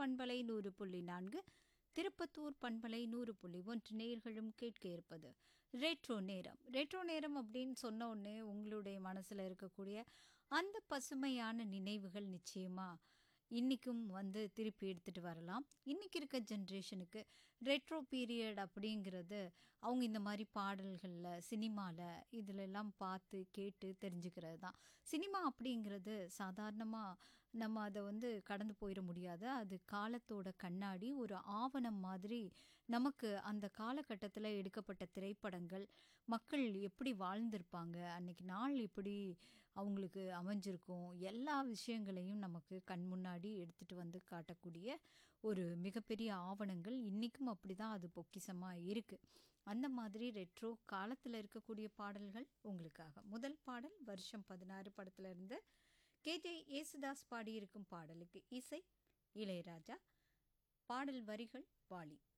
பண்பலை நூறு புள்ளி நான்கு திருப்பத்தூர் பண்பலை நூறு புள்ளி ஒன்று நேர்களும் கேட்க இருப்பது ரெட்ரோ நேரம் ரெட்ரோ நேரம் அப்படின்னு சொன்ன உடனே உங்களுடைய மனசில் இருக்கக்கூடிய அந்த பசுமையான நினைவுகள் நிச்சயமாக இன்றைக்கும் வந்து திருப்பி எடுத்துகிட்டு வரலாம் இன்றைக்கி இருக்க ஜென்ரேஷனுக்கு ரெட்ரோ பீரியட் அப்படிங்கிறது அவங்க இந்த மாதிரி பாடல்களில் சினிமாவில் இதிலெல்லாம் பார்த்து கேட்டு தெரிஞ்சுக்கிறது தான் சினிமா அப்படிங்கிறது சாதாரணமாக நம்ம அதை வந்து கடந்து போயிட முடியாது அது காலத்தோட கண்ணாடி ஒரு ஆவணம் மாதிரி நமக்கு அந்த காலகட்டத்தில் எடுக்கப்பட்ட திரைப்படங்கள் மக்கள் எப்படி வாழ்ந்திருப்பாங்க அன்னைக்கு நாள் எப்படி அவங்களுக்கு அமைஞ்சிருக்கும் எல்லா விஷயங்களையும் நமக்கு கண் முன்னாடி எடுத்துகிட்டு வந்து காட்டக்கூடிய ஒரு மிகப்பெரிய ஆவணங்கள் இன்றைக்கும் அப்படி தான் அது பொக்கிசமாக இருக்குது அந்த மாதிரி ரெட்ரோ காலத்தில் இருக்கக்கூடிய பாடல்கள் உங்களுக்காக முதல் பாடல் வருஷம் பதினாறு படத்துல இருந்து கேஜே யேசுதாஸ் பாடியிருக்கும் பாடலுக்கு இசை இளையராஜா பாடல் வரிகள் வாலி